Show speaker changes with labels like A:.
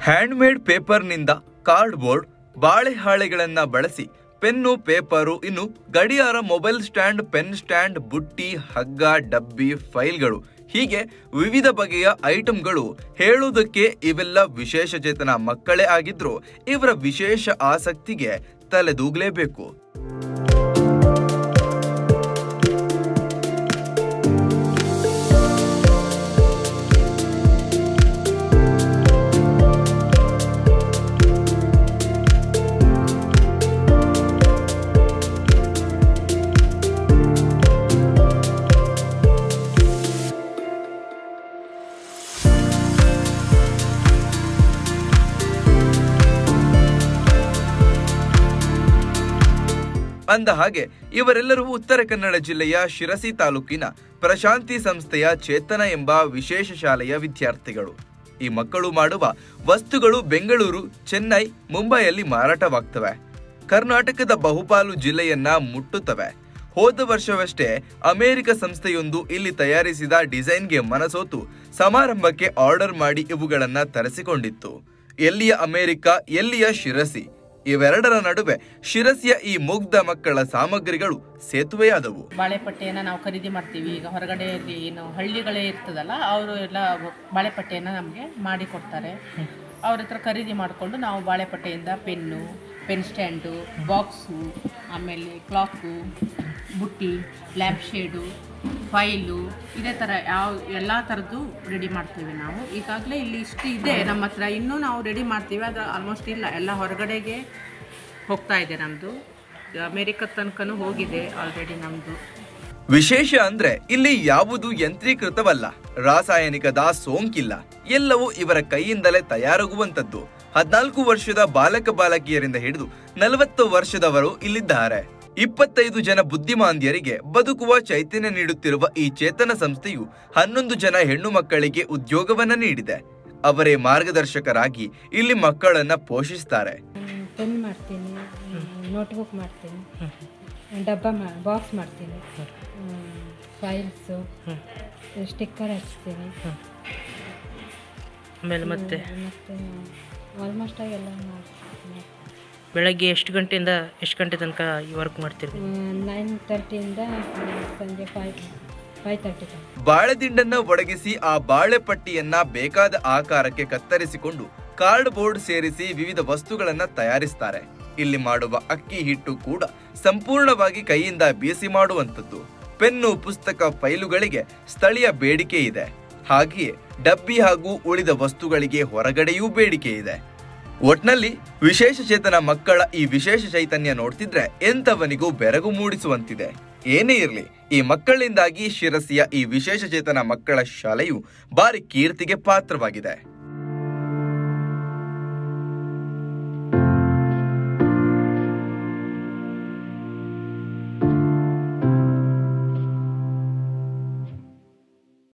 A: handmade ಪೇಪರ್ನಿಂದ cardboard ಬಾಳೆಹಾಳೆಗಳನ್ನ ಬಳಸಿ pen paper ಇನ್ನು ಗಡಿಯಾರ ಮೊಬೈಲ್ ಸ್ಟ್ಯಾಂಡ್ ಪೆನ್ ಸ್ಟ್ಯಾಂಡ್ ಬುಟ್ಟಿ ಹಗ್ಗ ಡಬ್ಬಿ ಫೈಲ್ಗಳು ಹೀಗೆ ವಿವಿಧ ಬಗೆಯ ಐಟಂಗಳು ಹೇಳುವುದಕ್ಕೆ ಇವೆಲ್ಲ ವಿಶೇಷ ಚೇತನ ಮಕ್ಕಳೇ ಆಗಿದ್ರು ಇವರ ವಿಶೇಷ ಆಸಕ್ತಿಗೆ ತಲೆದೂಗ್ಲೇಬೇಕು ಅಂದ ಹಾಗೆ ಇವರೆಲ್ಲರೂ ಉತ್ತರ ಕನ್ನಡ ಜಿಲ್ಲೆಯ ಶಿರಸಿ ತಾಲೂಕಿನ ಪ್ರಶಾಂತಿ ಸಂಸ್ಥೆಯ ಚೇತನ ಎಂಬ ವಿಶೇಷ ಶಾಲೆಯ ವಿದ್ಯಾರ್ಥಿಗಳು ಈ ಮಕ್ಕಳು ಮಾಡುವ ವಸ್ತುಗಳು ಬೆಂಗಳೂರು ಚೆನ್ನೈ ಮುಂಬೈಯಲ್ಲಿ ಮಾರಾಟವಾಗ್ತವೆ ಕರ್ನಾಟಕದ ಬಹುಪಾಲು ಜಿಲ್ಲೆಯನ್ನ ಮುಟ್ಟುತ್ತವೆ ಹೋದ ವರ್ಷವಷ್ಟೇ ಅಮೆರಿಕ ಸಂಸ್ಥೆಯೊಂದು ಇಲ್ಲಿ ತಯಾರಿಸಿದ ಡಿಸೈನ್ಗೆ ಮನಸೋತು ಸಮಾರಂಭಕ್ಕೆ ಆರ್ಡರ್ ಮಾಡಿ ಇವುಗಳನ್ನ ತರಿಸಿಕೊಂಡಿತ್ತು ಎಲ್ಲಿಯ ಅಮೆರಿಕ ಎಲ್ಲಿಯ ಶಿರಸಿ ಇವೆರಡರ ನಡುವೆ ಶಿರಸಿಯ ಈ ಮುಗ್ಧ ಮಕ್ಕಳ ಸಾಮಗ್ರಿಗಳು ಸೇತುವೆಯಾದವು
B: ಬಾಳೆಪಟ್ಟೆಯನ್ನು ನಾವು ಖರೀದಿ ಮಾಡ್ತೀವಿ ಈಗ ಹೊರಗಡೆಯಲ್ಲಿ ಏನು ಹಳ್ಳಿಗಳೇ ಇರ್ತದಲ್ಲ ಅವರು ಎಲ್ಲ ಬಾಳೆಪಟ್ಟೆಯನ್ನು ನಮಗೆ ಮಾಡಿ ಕೊಡ್ತಾರೆ ಅವ್ರ ಹತ್ರ ಖರೀದಿ ಮಾಡಿಕೊಂಡು ನಾವು ಬಾಳೆಪಟ್ಟೆಯಿಂದ ಪೆನ್ನು ಪೆನ್ ಸ್ಟ್ಯಾಂಡು ಬಾಕ್ಸು ಆಮೇಲೆ ಕ್ಲಾಕು ಬುಟ್ಟಿ ಲ್ಯಾಂಪ್ ಶೇಡು ಫೈಲು ಇದೇ ಥರ ಯಾವ ಎಲ್ಲ ಥರದ್ದು ರೆಡಿ ಮಾಡ್ತೀವಿ ನಾವು ಈಗಾಗಲೇ ಇಲ್ಲಿ ಇಷ್ಟು ಇದೆ ನಮ್ಮ ಹತ್ರ ಇನ್ನೂ ನಾವು ರೆಡಿ ಮಾಡ್ತೀವಿ ಅದು ಆಲ್ಮೋಸ್ಟ್ ಇಲ್ಲ ಎಲ್ಲ ಹೊರಗಡೆಗೆ ಹೋಗ್ತಾ ಇದೆ ನಮ್ಮದು ಅಮೇರಿಕದ ತನಕನೂ ಹೋಗಿದೆ ಆಲ್ರೆಡಿ ನಮ್ಮದು
A: ವಿಶೇಷ ಅಂದ್ರೆ ಇಲ್ಲಿ ಯಾವುದು ಯಂತ್ರೀಕೃತವಲ್ಲ ರಾಸಾಯನಿಕದ ಸೋಂಕಿಲ್ಲ ಎಲ್ಲವೂ ಇವರ ಕೈಯಿಂದಲೇ ತಯಾರಾಗುವಂತದ್ದು ಹದ್ನಾಲ್ಕು ವರ್ಷದ ಬಾಲಕ ಬಾಲಕಿಯರಿಂದ ಹಿಡಿದು ನಲವತ್ತು ವರ್ಷದವರು ಇಲ್ಲಿದ್ದಾರೆ ಇಪ್ಪತ್ತೈದು ಜನ ಬುದ್ಧಿಮಾಂದ್ಯರಿಗೆ ಬದುಕುವ ಚೈತನ್ಯ ನೀಡುತ್ತಿರುವ ಈ ಚೇತನ ಸಂಸ್ಥೆಯು ಹನ್ನೊಂದು ಜನ ಹೆಣ್ಣು ಮಕ್ಕಳಿಗೆ ಉದ್ಯೋಗವನ್ನ ನೀಡಿದೆ ಅವರೇ ಮಾರ್ಗದರ್ಶಕರಾಗಿ ಇಲ್ಲಿ ಮಕ್ಕಳನ್ನ ಪೋಷಿಸ್ತಾರೆ
C: ಪೆನ್ ಮಾಡ್ತೀನಿ ನೋಟ್ಬುಕ್ ಮಾಡ್ತೀನಿ ಡಬ್ಬ ಮಾ ಬಾಕ್ಸ್ ಮಾಡ್ತೀನಿ ಫೈಲ್ಸು ಸ್ಟಿಕ್ಕರ್ ಹಚ್ತೀನಿ
D: ಆಮೇಲೆ ಮತ್ತೆ
C: ಮತ್ತು ಆಲ್ಮೋಸ್ಟ್ ಎಲ್ಲ ಮಾಡ್ತೀನಿ
D: ಬೆಳಗ್ಗೆ ಎಷ್ಟು ಗಂಟೆಯಿಂದ ಎಷ್ಟು ಗಂಟೆ ತನಕ ಈ ವರ್ಕ್ ಮಾಡ್ತೀರಿ
C: ನೈನ್ ತರ್ಟಿಯಿಂದ ಸಂಜೆ ಫೈವ್ ಫೈವ್ ತರ್ಟಿ ತನಕ
A: ಬಾಳೆದಿಂಡನ್ನ ಒಣಗಿಸಿ ಆ ಬಾಳೆ ಪಟ್ಟಿಯನ್ನ ಬೇಕಾದ ಆಕಾರಕ್ಕೆ ಕತ್ತರಿಸಿಕೊಂಡು ಕಾರ್ಡ್ ಬೋರ್ಡ್ ಸೇರಿಸಿ ವಿವಿಧ ವಸ್ತುಗಳನ್ನ ತಯಾರಿಸ್ತಾರೆ ಇಲ್ಲಿ ಮಾಡುವ ಅಕ್ಕಿ ಹಿಟ್ಟು ಕೂಡ ಸಂಪೂರ್ಣವಾಗಿ ಕೈಯಿಂದ ಬೀಸಿ ಮಾಡುವಂತದ್ದು ಪೆನ್ನು ಪುಸ್ತಕ ಫೈಲುಗಳಿಗೆ ಸ್ಥಳೀಯ ಬೇಡಿಕೆ ಇದೆ ಹಾಗೆಯೇ ಡಬ್ಬಿ ಹಾಗೂ ಉಳಿದ ವಸ್ತುಗಳಿಗೆ ಹೊರಗಡೆಯೂ ಬೇಡಿಕೆ ಇದೆ ಒಟ್ನಲ್ಲಿ ವಿಶೇಷ ಚೇತನ ಮಕ್ಕಳ ಈ ವಿಶೇಷ ಚೈತನ್ಯ ನೋಡ್ತಿದ್ರೆ ಎಂತವನಿಗೂ ಬೆರಗು ಮೂಡಿಸುವಂತಿದೆ ಏನೇ ಇರಲಿ ಈ ಮಕ್ಕಳಿಂದಾಗಿ ಶಿರಸಿಯ ಈ ವಿಶೇಷ ಚೇತನ ಮಕ್ಕಳ ಶಾಲೆಯು ಭಾರಿ ಕೀರ್ತಿಗೆ ಪಾತ್ರವಾಗಿದೆ